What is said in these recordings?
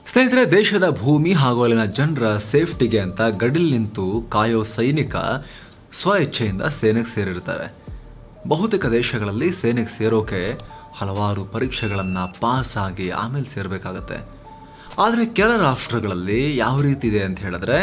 ಸ್ನೇಹಿತರೆ ದೇಶದ ಭೂಮಿ ಹಾಗೂ ಅಲ್ಲಿನ ಜನರ ಸೇಫ್ಟಿಗೆ ಅಂತ ಗಡಿಲ್ ನಿಂತು ಕಾಯೋ ಸೈನಿಕ ಸ್ವ ಇಚ್ಛೆಯಿಂದ ಸೇನೆಗೆ ಸೇರಿರ್ತಾರೆ ಬಹುತೇಕ ದೇಶಗಳಲ್ಲಿ ಸೇನೆಗೆ ಸೇರೋಕೆ ಹಲವಾರು ಪರೀಕ್ಷೆಗಳನ್ನು ಪಾಸ್ ಆಗಿ ಆಮೇಲೆ ಸೇರಬೇಕಾಗತ್ತೆ ಆದರೆ ಕೆಲ ರಾಷ್ಟ್ರಗಳಲ್ಲಿ ಯಾವ ರೀತಿ ಇದೆ ಅಂತ ಹೇಳಿದ್ರೆ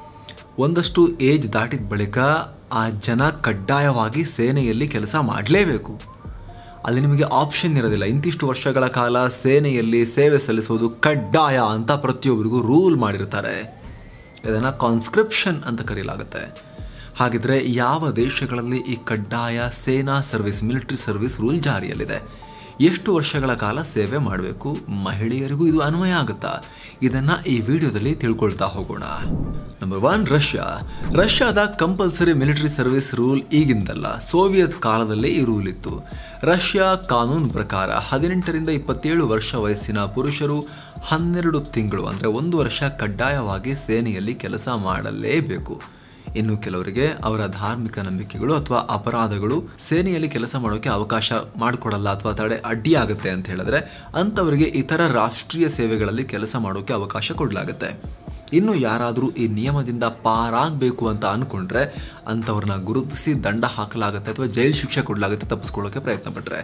ಒಂದಷ್ಟು ಏಜ್ ದಾಟಿದ ಬಳಿಕ ಆ ಜನ ಕಡ್ಡಾಯವಾಗಿ ಸೇನೆಯಲ್ಲಿ ಕೆಲಸ ಮಾಡಲೇಬೇಕು ಅಲ್ಲಿ ನಿಮಗೆ ಆಪ್ಷನ್ ಇರೋದಿಲ್ಲ ಇಂತಿಷ್ಟು ವರ್ಷಗಳ ಕಾಲ ಸೇನೆಯಲ್ಲಿ ಸೇವೆ ಸಲ್ಲಿಸುವುದು ಕಡ್ಡಾಯ ಅಂತ ಪ್ರತಿಯೊಬ್ಬರಿಗೂ ರೂಲ್ ಮಾಡಿರ್ತಾರೆ ಇದನ್ನು ಕಾನ್ಸ್ಕ್ರಿಪ್ಷನ್ ಅಂತ ಕರೆಯಲಾಗುತ್ತೆ ಹಾಗಿದ್ರೆ ಯಾವ ದೇಶಗಳಲ್ಲಿ ಈ ಕಡ್ಡಾಯ ಸೇನಾ ಸರ್ವಿಸ್ ಮಿಲಿಟರಿ ಸರ್ವಿಸ್ ರೂಲ್ ಜಾರಿಯಲ್ಲಿದೆ ಎಷ್ಟು ವರ್ಷಗಳ ಕಾಲ ಸೇವೆ ಮಾಡಬೇಕು ಮಹಿಳೆಯರಿಗೂ ಇದು ಅನ್ವಯ ಆಗುತ್ತಾ ಇದನ್ನ ಈ ವಿಡಿಯೋದಲ್ಲಿ ತಿಳ್ಕೊಳ್ತಾ ಹೋಗೋಣ ನಂಬರ್ ಒನ್ ರಷ್ಯಾ ರಷ್ಯಾದ ಕಂಪಲ್ಸರಿ ಮಿಲಿಟರಿ ಸರ್ವಿಸ್ ರೂಲ್ ಈಗಿಂದಲ್ಲ ಸೋವಿಯತ್ ಕಾಲದಲ್ಲೇ ಈ ರೂಲ್ ಇತ್ತು ರಷ್ಯಾ ಕಾನೂನು ಪ್ರಕಾರ ಹದಿನೆಂಟರಿಂದ ಇಪ್ಪತ್ತೇಳು ವರ್ಷ ವಯಸ್ಸಿನ ಪುರುಷರು ಹನ್ನೆರಡು ತಿಂಗಳು ಅಂದರೆ ಒಂದು ವರ್ಷ ಕಡ್ಡಾಯವಾಗಿ ಸೇನೆಯಲ್ಲಿ ಕೆಲಸ ಮಾಡಲೇಬೇಕು ಇನ್ನು ಕೆಲವರಿಗೆ ಅವರ ಧಾರ್ಮಿಕ ನಂಬಿಕೆಗಳು ಅಥವಾ ಅಪರಾಧಗಳು ಸೇನೆಯಲ್ಲಿ ಕೆಲಸ ಮಾಡೋಕೆ ಅವಕಾಶ ಮಾಡಿಕೊಡಲ್ಲ ಅಥವಾ ತಡೆ ಅಡ್ಡಿಯಾಗುತ್ತೆ ಅಂತ ಹೇಳಿದ್ರೆ ಅಂಥವರಿಗೆ ಇತರ ರಾಷ್ಟ್ರೀಯ ಸೇವೆಗಳಲ್ಲಿ ಕೆಲಸ ಮಾಡೋಕೆ ಅವಕಾಶ ಕೊಡಲಾಗುತ್ತೆ ಇನ್ನು ಯಾರಾದರೂ ಈ ನಿಯಮದಿಂದ ಪಾರಾಗಬೇಕು ಅಂತ ಅನ್ಕೊಂಡ್ರೆ ಅಂಥವ್ರನ್ನ ಗುರುತಿಸಿ ದಂಡ ಹಾಕಲಾಗುತ್ತೆ ಅಥವಾ ಜೈಲು ಶಿಕ್ಷೆ ಕೊಡಲಾಗುತ್ತೆ ತಪ್ಪಿಸ್ಕೊಳ್ಳೋಕೆ ಪ್ರಯತ್ನ ಪಟ್ರೆ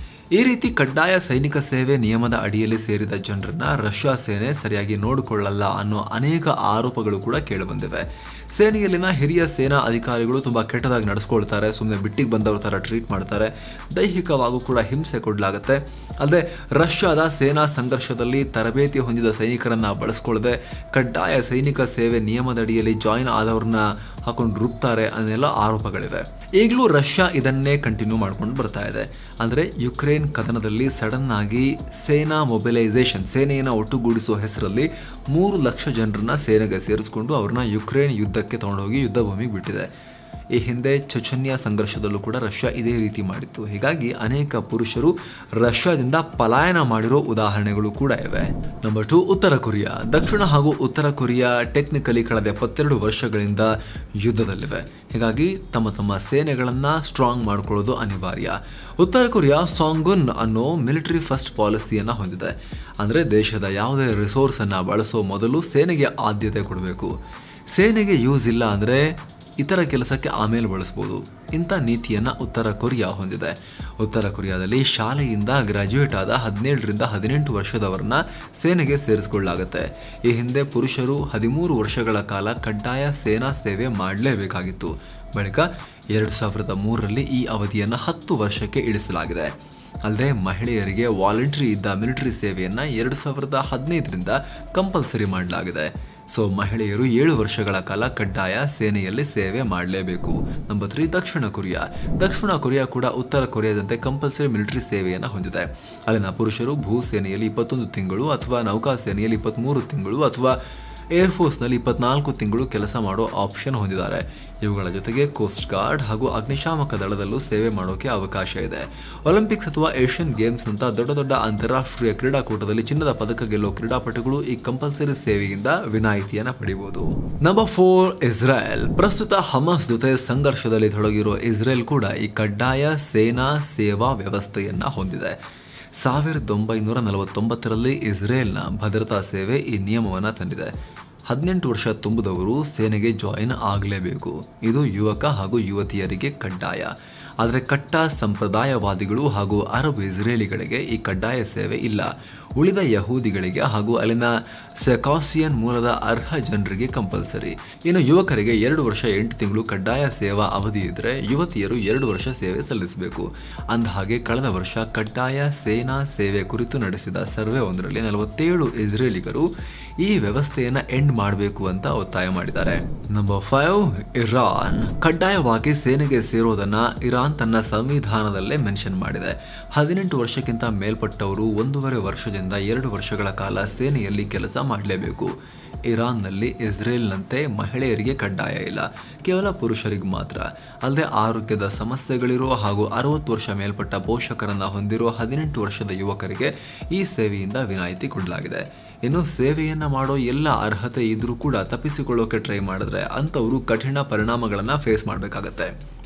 ಈ ರೀತಿ ಕಡ್ಡಾಯ ಸೈನಿಕ ಸೇವೆ ನಿಯಮದ ಅಡಿಯಲ್ಲಿ ಸೇರಿದ ಜನರನ್ನ ರಷ್ಯಾ ಸೇನೆ ಸರಿಯಾಗಿ ನೋಡಿಕೊಳ್ಳಲ್ಲ ಅನ್ನೋ ಅನೇಕ ಆರೋಪಗಳು ಕೂಡ ಕೇಳಿಬಂದಿವೆ ಸೇನೆಯಲ್ಲಿನ ಹಿರಿಯ ಸೇನಾ ಅಧಿಕಾರಿಗಳು ತುಂಬಾ ಕೆಟ್ಟದಾಗಿ ನಡೆಸ್ಕೊಳ್ತಾರೆ ಸುಮ್ಮನೆ ಬಿಟ್ಟಿಗೆ ಬಂದವ್ರ ಥರ ಟ್ರೀಟ್ ಮಾಡ್ತಾರೆ ದೈಹಿಕವಾಗೂ ಕೂಡ ಹಿಂಸೆ ಕೊಡಲಾಗುತ್ತೆ ಅಲ್ಲದೆ ರಷ್ಯಾದ ಸೇನಾ ಸಂಘರ್ಷದಲ್ಲಿ ತರಬೇತಿ ಹೊಂದಿದ ಸೈನಿಕರನ್ನ ಬಳಸ್ಕೊಳ್ಳದೆ ಕಡ್ಡಾಯ ಸೈನಿಕ ಸೇವೆ ನಿಯಮದ ಅಡಿಯಲ್ಲಿ ಜಾಯಿನ್ ಆದವ್ರನ್ನ ಹಾಕೊಂಡು ರುಬ್ತಾರೆ ಅನ್ನೆಲ್ಲ ಆರೋಪಗಳಿವೆ ಈಗಲೂ ರಷ್ಯಾ ಇದನ್ನೇ ಕಂಟಿನ್ಯೂ ಮಾಡ್ಕೊಂಡು ಬರ್ತಾ ಇದೆ ಅಂದ್ರೆ ಯುಕ್ರೇನ್ ಕದನದಲ್ಲಿ ಸಡನ್ ಆಗಿ ಸೇನಾ ಮೊಬಿಲೈಸೇಷನ್ ಸೇನೆಯನ್ನು ಒಟ್ಟುಗೂಡಿಸುವ ಹೆಸರಲ್ಲಿ ಮೂರು ಲಕ್ಷ ಜನರನ್ನ ಸೇನೆಗೆ ಸೇರಿಸಿಕೊಂಡು ಅವ್ರನ್ನ ಯುಕ್ರೇನ್ ಯುದ್ಧಕ್ಕೆ ತಗೊಂಡೋಗಿ ಯುದ್ಧ ಭೂಮಿಗೆ ಬಿಟ್ಟಿದೆ ಈ ಹಿಂದೆ ಚಚನ್ಯ ಸಂಘರ್ಷದಲ್ಲೂ ಕೂಡ ರಷ್ಯಾ ಇದೇ ರೀತಿ ಮಾಡಿತ್ತು ಹೀಗಾಗಿ ಅನೇಕ ಪುರುಷರು ರಷ್ಯಾದಿಂದ ಪಲಾಯನ ಮಾಡಿರೋ ಉದಾಹರಣೆಗಳು ಕೂಡ ಇವೆ ನಂಬರ್ ಟು ಉತ್ತರ ಕೊರಿಯಾ ದಕ್ಷಿಣ ಹಾಗೂ ಉತ್ತರ ಕೊರಿಯಾ ಟೆಕ್ನಿಕಲಿ ಕಳೆದ ಎಪ್ಪತ್ತೆರಡು ವರ್ಷಗಳಿಂದ ಯುದ್ಧದಲ್ಲಿವೆ ಹೀಗಾಗಿ ತಮ್ಮ ತಮ್ಮ ಸೇನೆಗಳನ್ನ ಸ್ಟ್ರಾಂಗ್ ಮಾಡ್ಕೊಳ್ಳೋದು ಅನಿವಾರ್ಯ ಉತ್ತರ ಕೊರಿಯಾ ಸಾಂಗುನ್ ಅನ್ನೋ ಮಿಲಿಟರಿ ಫಸ್ಟ್ ಪಾಲಿಸಿಯನ್ನ ಹೊಂದಿದೆ ಅಂದ್ರೆ ದೇಶದ ಯಾವುದೇ ರಿಸೋರ್ಸ್ ಅನ್ನ ಬಳಸೋ ಮೊದಲು ಸೇನೆಗೆ ಆದ್ಯತೆ ಕೊಡಬೇಕು ಸೇನೆಗೆ ಯೂಸ್ ಇಲ್ಲ ಅಂದ್ರೆ ಇತರ ಕೆಲಸಕ್ಕೆ ಆಮೇಲೆ ಬಳಸ್ಬೋದು ಇಂಥ ನೀತಿಯನ್ನ ಉತ್ತರ ಕೊರಿಯಾ ಹೊಂದಿದೆ ಉತ್ತರ ಕೊರಿಯಾದಲ್ಲಿ ಶಾಲೆಯಿಂದ ಗ್ರಾಜ್ಯುಯೇಟ್ ಆದ ಹದಿನೇಳರಿಂದ ಹದಿನೆಂಟು ವರ್ಷದವರನ್ನ ಸೇನೆಗೆ ಸೇರಿಸಿಕೊಳ್ಳಲಾಗುತ್ತೆ ಈ ಹಿಂದೆ ಪುರುಷರು ಹದಿಮೂರು ವರ್ಷಗಳ ಕಾಲ ಕಡ್ಡಾಯ ಸೇನಾ ಸೇವೆ ಮಾಡಲೇಬೇಕಾಗಿತ್ತು ಬಳಿಕ ಎರಡು ಸಾವಿರದ ಮೂರರಲ್ಲಿ ಈ ಅವಧಿಯನ್ನು ಹತ್ತು ವರ್ಷಕ್ಕೆ ಇಳಿಸಲಾಗಿದೆ ಅಲ್ಲದೆ ಮಹಿಳೆಯರಿಗೆ ವಾಲಂಟರಿ ಇದ್ದ ಮಿಲಿಟರಿ ಸೇವೆಯನ್ನ ಎರಡು ಸಾವಿರದ ಹದಿನೈದರಿಂದ ಕಂಪಲ್ಸರಿ ಮಾಡಲಾಗಿದೆ ಸೊ ಮಹಿಳೆಯರು ಏಳು ವರ್ಷಗಳ ಕಾಲ ಕಡ್ಡಾಯ ಸೇನೆಯಲ್ಲಿ ಸೇವೆ ಮಾಡಲೇಬೇಕು ನಂಬರ್ ತ್ರೀ ದಕ್ಷಿಣ ಕೊರಿಯಾ ದಕ್ಷಿಣ ಕೊರಿಯಾ ಕೂಡ ಉತ್ತರ ಕೊರಿಯಾದಂತೆ ಕಂಪಲ್ಸರಿ ಮಿಲಿಟರಿ ಸೇವೆಯನ್ನು ಹೊಂದಿದೆ ಅಲ್ಲಿನ ಪುರುಷರು ಭೂ ಸೇನೆಯಲ್ಲಿ ಇಪ್ಪತ್ತೊಂದು ತಿಂಗಳು ಅಥವಾ ನೌಕಾ ಸೇನೆಯಲ್ಲಿ ಇಪ್ಪತ್ತ್ಮೂರು ತಿಂಗಳು ಅಥವಾ ಏರ್ಫೋರ್ಸ್ನಲ್ಲಿ ಇಪ್ಪತ್ನಾಲ್ಕು ತಿಂಗಳು ಕೆಲಸ ಮಾಡೋ ಆಪ್ಷನ್ ಹೊಂದಿದ್ದಾರೆ ಇವುಗಳ ಜೊತೆಗೆ ಕೋಸ್ಟ್ ಗಾರ್ಡ್ ಹಾಗೂ ಅಗ್ನಿಶಾಮಕ ದಳದಲ್ಲೂ ಸೇವೆ ಮಾಡೋಕೆ ಅವಕಾಶ ಇದೆ ಒಲಿಂಪಿಕ್ಸ್ ಅಥವಾ ಏಷ್ಯನ್ ಗೇಮ್ಸ್ ಅಂತ ದೊಡ್ಡ ದೊಡ್ಡ ಅಂತಾರಾಷ್ಟ್ರೀಯ ಕ್ರೀಡಾಕೂಟದಲ್ಲಿ ಚಿನ್ನದ ಪದಕ ಗೆಲ್ಲೋ ಕ್ರೀಡಾಪಟುಗಳು ಈ ಕಂಪಲ್ಸರಿ ಸೇವೆಯಿಂದ ವಿನಾಯಿತಿಯನ್ನ ಪಡೆಯಬಹುದು ನಂಬರ್ ಫೋರ್ ಇಸ್ರೇಲ್ ಪ್ರಸ್ತುತ ಹಮಸ್ ಜೊತೆ ಸಂಘರ್ಷದಲ್ಲಿ ತೊಡಗಿರೋ ಇಸ್ರೇಲ್ ಕೂಡ ಈ ಕಡ್ಡಾಯ ಸೇನಾ ಸೇವಾ ವ್ಯವಸ್ಥೆಯನ್ನ ಹೊಂದಿದೆ ಸಾವಿರದ ಒಂಬೈನೂರ ನಲವತ್ತೊಂಬತ್ತರಲ್ಲಿ ಇಸ್ರೇಲ್ನ ಭದ್ರತಾ ಸೇವೆ ಈ ನಿಯಮವನ್ನು ತಂದಿದೆ ಹದಿನೆಂಟು ವರ್ಷ ತುಂಬಿದವರು ಸೇನೆಗೆ ಜಾಯಿನ್ ಆಗಲೇಬೇಕು ಇದು ಯುವಕ ಹಾಗೂ ಯುವತಿಯರಿಗೆ ಕಡ್ಡಾಯ ಆದರೆ ಕಟ್ಟ ಸಂಪ್ರದಾಯವಾದಿಗಳು ಹಾಗೂ ಅರಬ್ ಇಸ್ರೇಲಿಗಳಿಗೆ ಈ ಕಡ್ಡಾಯ ಸೇವೆ ಇಲ್ಲ ಉಳಿದ ಯಹೂದಿಗಳಿಗೆ ಹಾಗೂ ಅಲ್ಲಿನ ಸೆಕಾಸಿಯನ್ ಮೂಲದ ಅರ್ಹ ಜನರಿಗೆ ಕಂಪಲ್ಸರಿ ಇನ್ನು ಯುವಕರಿಗೆ ಎರಡು ವರ್ಷ ಎಂಟು ತಿಂಗಳು ಕಡ್ಡಾಯ ಸೇವಾ ಅವಧಿ ಇದ್ದರೆ ಯುವತಿಯರು ಎರಡು ವರ್ಷ ಸೇವೆ ಸಲ್ಲಿಸಬೇಕು ಅಂದಹಾಗೆ ಕಳೆದ ವರ್ಷ ಕಡ್ಡಾಯ ಸೇನಾ ಸೇವೆ ಕುರಿತು ನಡೆಸಿದ ಸರ್ವೆ ಒಂದರಲ್ಲಿ ನಲವತ್ತೇಳು ಇಸ್ರೇಲಿಗರು ಈ ವ್ಯವಸ್ಥೆಯನ್ನ ಎಂಡ್ ಮಾಡಬೇಕು ಅಂತ ಒತ್ತಾಯ ಮಾಡಿದ್ದಾರೆ ನಂಬರ್ ಫೈವ್ ಇರಾನ್ ಕಡ್ಡಾಯವಾಗಿ ಸೇನೆಗೆ ಸೇರೋದನ್ನ ಇರಾನ್ ತನ್ನ ಸಂವಿಧಾನದಲ್ಲೇ ಮೆನ್ಷನ್ ಮಾಡಿದೆ ಹದಿನೆಂಟು ವರ್ಷಕ್ಕಿಂತ ಮೇಲ್ಪಟ್ಟವರು ಒಂದೂವರೆ ವರ್ಷದಿಂದ ಎರಡು ವರ್ಷಗಳ ಕಾಲ ಸೇನೆಯಲ್ಲಿ ಕೆಲಸ ಮಾಡಲೇಬೇಕು ಇರಾನ್ನಲ್ಲಿ ಇಸ್ರೇಲ್ನಂತೆ ಮಹಿಳೆಯರಿಗೆ ಕಡ್ಡಾಯ ಇಲ್ಲ ಕೇವಲ ಪುರುಷರಿಗೆ ಮಾತ್ರ ಅಲ್ಲದೆ ಆರೋಗ್ಯದ ಸಮಸ್ಯೆಗಳಿರೋ ಹಾಗೂ ಅರವತ್ತು ವರ್ಷ ಮೇಲ್ಪಟ್ಟ ಪೋಷಕರನ್ನ ಹೊಂದಿರೋ ಹದಿನೆಂಟು ವರ್ಷದ ಯುವಕರಿಗೆ ಈ ಸೇವೆಯಿಂದ ವಿನಾಯಿತಿ ಕೊಡಲಾಗಿದೆ ಇನ್ನು ಸೇವೆಯನ್ನ ಮಾಡೋ ಎಲ್ಲ ಅರ್ಹತೆ ಇದ್ರೂ ಕೂಡ ತಪ್ಪಿಸಿಕೊಳ್ಳೋಕೆ ಟ್ರೈ ಮಾಡಿದ್ರೆ ಅಂಥವರು ಕಠಿಣ ಪರಿಣಾಮಗಳನ್ನ ಫೇಸ್ ಮಾಡಬೇಕಾಗತ್ತೆ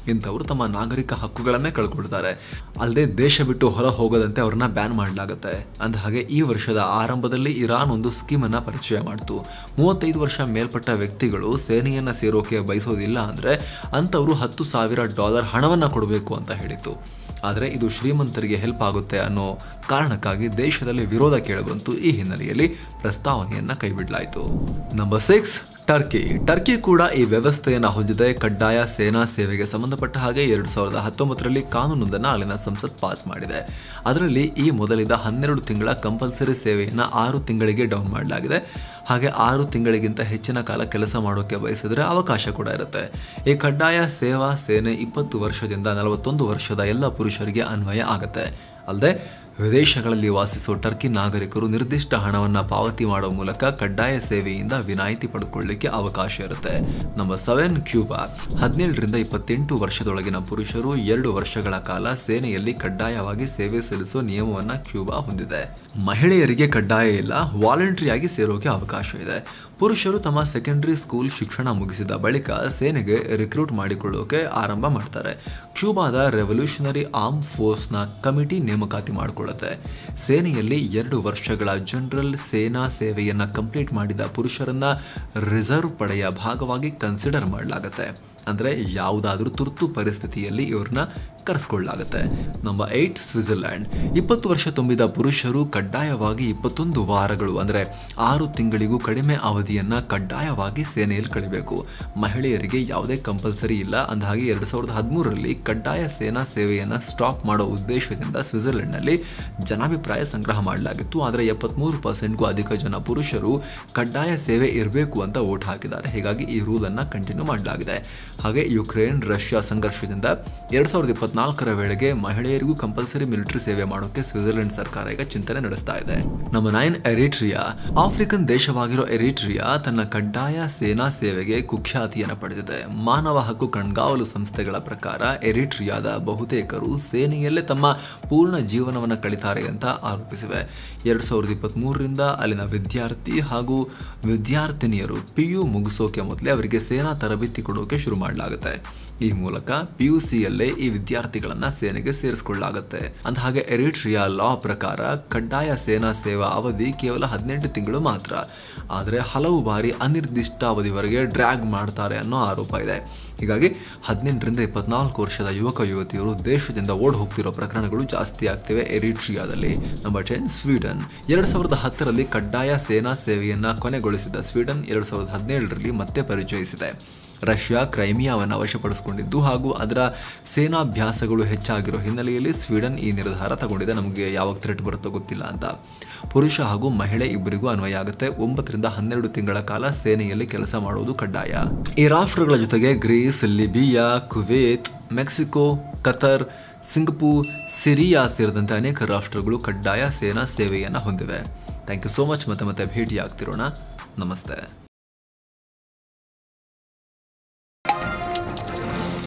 ಇಂಥವರು ತಮ್ಮ ನಾಗರಿಕ ಹಕ್ಕುಗಳನ್ನೇ ಕಳ್ಕೊಳ್ತಾರೆ ಅಲ್ಲದೆ ದೇಶ ಬಿಟ್ಟು ಹೊರ ಹೋಗದಂತೆ ಅವ್ರನ್ನ ಬ್ಯಾನ್ ಮಾಡಲಾಗುತ್ತೆ ಅಂದ ಹಾಗೆ ಈ ವರ್ಷದ ಆರಂಭದಲ್ಲಿ ಇರಾನ್ ಒಂದು ಸ್ಕೀಮ್ ಅನ್ನ ಪರಿಚಯ ಮಾಡಿತು ಮೂವತ್ತೈದು ವರ್ಷ ಮೇಲ್ಪಟ್ಟ ವ್ಯಕ್ತಿಗಳು ಸೇನೆಯನ್ನ ಸೇರೋಕೆ ಬಯಸೋದಿಲ್ಲ ಅಂದ್ರೆ ಅಂಥವರು ಹತ್ತು ಸಾವಿರ ಡಾಲರ್ ಹಣವನ್ನ ಕೊಡಬೇಕು ಅಂತ ಹೇಳಿತು ಆದರೆ ಇದು ಶ್ರೀಮಂತರಿಗೆ ಹೆಲ್ಪ್ ಆಗುತ್ತೆ ಅನ್ನೋ ಕಾರಣಕ್ಕಾಗಿ ದೇಶದಲ್ಲಿ ವಿರೋಧ ಕೇಳಿಬಂತು ಈ ಹಿನ್ನೆಲೆಯಲ್ಲಿ ಪ್ರಸ್ತಾವನೆಯನ್ನ ಕೈಬಿಡಲಾಯಿತು ನಂಬರ್ ಸಿಕ್ಸ್ ಟರ್ಕಿ ಟರ್ಕಿ ಕೂಡ ಈ ವ್ಯವಸ್ಥೆಯನ್ನು ಹೊಂದಿದೆ ಕಡ್ಡಾಯ ಸೇನಾ ಸೇವೆಗೆ ಸಂಬಂಧಪಟ್ಟ ಹಾಗೆ ಎರಡು ಸಾವಿರದ ಹತ್ತೊಂಬತ್ತರಲ್ಲಿ ಕಾನೂನೊಂದನ್ನು ಅಲ್ಲಿನ ಸಂಸತ್ ಪಾಸ್ ಮಾಡಿದೆ ಅದರಲ್ಲಿ ಈ ಮೊದಲಿದ್ದ ಹನ್ನೆರಡು ತಿಂಗಳ ಕಂಪಲ್ಸರಿ ಸೇವೆಯನ್ನು ಆರು ತಿಂಗಳಿಗೆ ಡೌನ್ ಮಾಡಲಾಗಿದೆ ಹಾಗೆ ಆರು ತಿಂಗಳಿಗಿಂತ ಹೆಚ್ಚಿನ ಕಾಲ ಕೆಲಸ ಮಾಡೋಕೆ ಬಯಸಿದ್ರೆ ಅವಕಾಶ ಕೂಡ ಇರುತ್ತೆ ಈ ಕಡ್ಡಾಯ ಸೇವಾ ಸೇನೆ ಇಪ್ಪತ್ತು ವರ್ಷದಿಂದ ನಲವತ್ತೊಂದು ವರ್ಷದ ಎಲ್ಲ ಪುರುಷರಿಗೆ ಅನ್ವಯ ಆಗುತ್ತೆ ಅಲ್ಲದೆ ವಿದೇಶಗಳಲ್ಲಿ ವಾಸಿಸೋ ಟರ್ಕಿ ನಾಗರಿಕರು ನಿರ್ದಿಷ್ಟ ಹಣವನ್ನು ಪಾವತಿ ಮಾಡುವ ಮೂಲಕ ಕಡ್ಡಾಯ ಸೇವೆಯಿಂದ ವಿನಾಯಿತಿ ಪಡ್ಕೊಳ್ಳಿಕ್ಕೆ ಅವಕಾಶ ಇರುತ್ತೆ ನಂಬರ್ ಸೆವೆನ್ ಕ್ಯೂಬಾ ಹದಿನೇಳರಿಂದ ಇಪ್ಪತ್ತೆಂಟು ವರ್ಷದೊಳಗಿನ ಪುರುಷರು ಎರಡು ವರ್ಷಗಳ ಕಾಲ ಸೇನೆಯಲ್ಲಿ ಕಡ್ಡಾಯವಾಗಿ ಸೇವೆ ಸಲ್ಲಿಸೋ ನಿಯಮವನ್ನ ಕ್ಯೂಬಾ ಹೊಂದಿದೆ ಮಹಿಳೆಯರಿಗೆ ಕಡ್ಡಾಯ ಇಲ್ಲ ವಾಲಂಟ್ರಿಯಾಗಿ ಸೇರೋಕೆ ಅವಕಾಶ ಇದೆ ಪುರುಷರು ತಮ್ಮ ಸೆಕೆಂಡರಿ ಸ್ಕೂಲ್ ಶಿಕ್ಷಣ ಮುಗಿಸಿದ ಬಳಿಕ ಸೇನೆಗೆ ರಿಕ್ರೂಟ್ ಮಾಡಿಕೊಳ್ಳೋಕೆ ಆರಂಭ ಮಾಡ್ತಾರೆ ಕ್ಯೂಬಾದ ರೆವಲ್ಯೂಷನರಿ ಆರ್ಮ್ ಫೋರ್ಸ್ನ ಕಮಿಟಿ ನೇಮಕಾತಿ ಮಾಡಿಕೊಳ್ಳುತ್ತೆ ಸೇನೆಯಲ್ಲಿ ಎರಡು ವರ್ಷಗಳ ಜನರಲ್ ಸೇನಾ ಸೇವೆಯನ್ನ ಕಂಪ್ಲೀಟ್ ಮಾಡಿದ ಪುರುಷರನ್ನ ರಿಸರ್ವ್ ಪಡೆಯ ಭಾಗವಾಗಿ ಕನ್ಸಿಡರ್ ಮಾಡಲಾಗುತ್ತೆ ಅಂದ್ರೆ ಯಾವುದಾದ್ರೂ ತುರ್ತು ಪರಿಸ್ಥಿತಿಯಲ್ಲಿ ಇವ್ರನ್ನ ಕರೆಸ್ಕೊಳ್ಳಲಾಗುತ್ತೆ ನಂಬರ್ ಏಟ್ ಸ್ವಿಟ್ಜರ್ಲ್ಯಾಂಡ್ ಇಪ್ಪತ್ತು ವರ್ಷ ತುಂಬಿದ ಪುರುಷರು ಕಡ್ಡಾಯವಾಗಿ ಇಪ್ಪತ್ತೊಂದು ವಾರಗಳು ಅಂದ್ರೆ ಆರು ತಿಂಗಳಿಗೂ ಕಡಿಮೆ ಅವಧಿಯನ್ನ ಕಡ್ಡಾಯವಾಗಿ ಸೇನೆಯಲ್ಲಿ ಕಳಿಬೇಕು ಮಹಿಳೆಯರಿಗೆ ಯಾವುದೇ ಕಂಪಲ್ಸರಿ ಇಲ್ಲ ಅಂದಹಾಗೆ ಎರಡು ಸಾವಿರದ ಹದಿಮೂರರಲ್ಲಿ ಕಡ್ಡಾಯ ಸೇನಾ ಸೇವೆಯನ್ನ ಸ್ಟಾಪ್ ಮಾಡೋ ಉದ್ದೇಶದಿಂದ ಸ್ವಿಟ್ಜರ್ಲೆಂಡ್ನಲ್ಲಿ ಜನಾಭಿಪ್ರಾಯ ಸಂಗ್ರಹ ಮಾಡಲಾಗಿತ್ತು ಆದರೆ ಎಪ್ಪತ್ಮೂರು ಪರ್ಸೆಂಟ್ಗೂ ಅಧಿಕ ಜನ ಪುರುಷರು ಕಡ್ಡಾಯ ಸೇವೆ ಇರಬೇಕು ಅಂತ ವೋಟ್ ಹಾಕಿದ್ದಾರೆ ಹೀಗಾಗಿ ಈ ರೂಲ್ ಅನ್ನ ಕಂಟಿನ್ಯೂ ಮಾಡಲಾಗಿದೆ ಹಾಗೆ ಯುಕ್ರೇನ್ ರಷ್ಯಾ ಸಂಘರ್ಷದಿಂದ ಎರಡ್ ಸಾವಿರದ ಇಪ್ಪತ್ನಾಲ್ಕರ ವೇಳೆಗೆ ಮಹಿಳೆಯರಿಗೂ ಕಂಪಲ್ಸರಿ ಮಿಲಿಟರಿ ಸೇವೆ ಮಾಡೋಕೆ ಸ್ವಿಟ್ಜರ್ಲೆಂಡ್ ಸರ್ಕಾರ ಈಗ ಚಿಂತನೆ ನಡೆಸ್ತಾ ಇದೆ ನಮ್ಮ ನೈನ್ ಎರಿಟ್ರಿಯಾ ಆಫ್ರಿಕನ್ ದೇಶವಾಗಿರೋ ಎರಿಟ್ರಿಯಾ ತನ್ನ ಕಡ್ಡಾಯ ಸೇನಾ ಸೇವೆಗೆ ಕುಖ್ಯಾತಿಯನ್ನು ಪಡೆದಿದೆ ಮಾನವ ಹಕ್ಕು ಕಣ್ಗಾವಲು ಸಂಸ್ಥೆಗಳ ಪ್ರಕಾರ ಎರಿಟ್ರಿಯಾದ ಬಹುತೇಕರು ಸೇನೆಯಲ್ಲೇ ತಮ್ಮ ಪೂರ್ಣ ಜೀವನವನ್ನು ಕಳಿತಾರೆ ಅಂತ ಆರೋಪಿಸಿವೆ ಎರಡ್ ಸಾವಿರದ ಇಪ್ಪತ್ತ್ ಮೂರರಿಂದ ಅಲ್ಲಿನ ವಿದ್ಯಾರ್ಥಿ ಹಾಗೂ ವಿದ್ಯಾರ್ಥಿನಿಯರು ಪಿ ಯು ಮುಗಿಸೋಕೆ ಮೊದಲೇ ಅವರಿಗೆ ಸೇನಾ ತರಬೇತಿ ಕೊಡೋಕೆ ಶುರು ಮಾಡಲಾಗುತ್ತೆ ಈ ಮೂಲಕ ಪಿ ಯು ಸಿಯಲ್ಲೇ ಈ ವಿದ್ಯಾರ್ಥಿಗಳನ್ನ ಸೇನೆಗೆ ಸೇರಿಸಿಕೊಳ್ಳಲಾಗುತ್ತೆ ಅಂದ ಹಾಗೆ ಎರಿಟ್ರಿಯಾ ಲಾ ಪ್ರಕಾರ ಕಡ್ಡಾಯ ಸೇನಾ ಸೇವಾ ಅವಧಿ ಕೇವಲ ಹದಿನೆಂಟು ತಿಂಗಳು ಮಾತ್ರ ಆದರೆ ಹಲವು ಬಾರಿ ಅನಿರ್ದಿಷ್ಟ ಅವಧಿವರೆಗೆ ಡ್ರ್ಯಾಗ್ ಮಾಡ್ತಾರೆ ಅನ್ನೋ ಆರೋಪ ಇದೆ ಹೀಗಾಗಿ ಹದಿನೆಂಟರಿಂದ ಇಪ್ಪತ್ನಾಲ್ಕು ವರ್ಷದ ಯುವಕ ಯುವತಿಯರು ದೇಶದಿಂದ ಓಡ್ ಹೋಗ್ತಿರೋ ಪ್ರಕರಣಗಳು ಜಾಸ್ತಿ ಆಗ್ತಿವೆ ಎರಿಟ್ರಿಯಾದಲ್ಲಿ ನಂಬರ್ ಟೆನ್ ಸ್ವೀಡನ್ ಎರಡ್ ಸಾವಿರದ ಹತ್ತರಲ್ಲಿ ಕಡ್ಡಾಯ ಸೇನಾ ಸೇವೆಯನ್ನ ಕೊನೆಗೊಳಿಸಿದ ಸ್ವೀಡನ್ ಎರಡ್ ಸಾವಿರದ ಹದಿನೇಳರಲ್ಲಿ ಮತ್ತೆ ಪರಿಚಯಿಸಿದೆ ರಷ್ಯಾ ಕ್ರೈಮಿಯಾವನ್ನು ವಶಪಡಿಸಿಕೊಂಡಿದ್ದು ಹಾಗೂ ಅದರ ಸೇನಾಭ್ಯಾಸಗಳು ಹೆಚ್ಚಾಗಿರೋ ಹಿನ್ನೆಲೆಯಲ್ಲಿ ಸ್ವೀಡನ್ ಈ ನಿರ್ಧಾರ ತಗೊಂಡಿದೆ ನಮಗೆ ಯಾವಾಗ ಥ್ರೆಟ್ ಬರುತ್ತೋ ಗೊತ್ತಿಲ್ಲ ಅಂತ ಪುರುಷ ಹಾಗೂ ಮಹಿಳೆ ಇಬ್ಬರಿಗೂ ಅನ್ವಯ ಆಗುತ್ತೆ ಒಂಬತ್ತರಿಂದ ಹನ್ನೆರಡು ತಿಂಗಳ ಕಾಲ ಸೇನೆಯಲ್ಲಿ ಕೆಲಸ ಮಾಡುವುದು ಕಡ್ಡಾಯ ಈ ರಾಷ್ಟ್ರಗಳ ಜೊತೆಗೆ Greece Libya Kuwait Mexico Qatar Singapore Syria ಸೇರಿದಂತೆ ಅನೇಕ ರಾಷ್ಟ್ರಗಳು ಕಡ್ಡಾಯ ಸೇನಾ ಸೇವೆಯನ್ನು ಹೊಂದಿವೆ ಥ್ಯಾಂಕ್ ಯು ಸೋ ಮಚ್ ಮತ್ತೆ ಮತ್ತೆ ಭೇಟಿ ಆಗ್ತಿರೋಣ ನಮಸ್ತೆ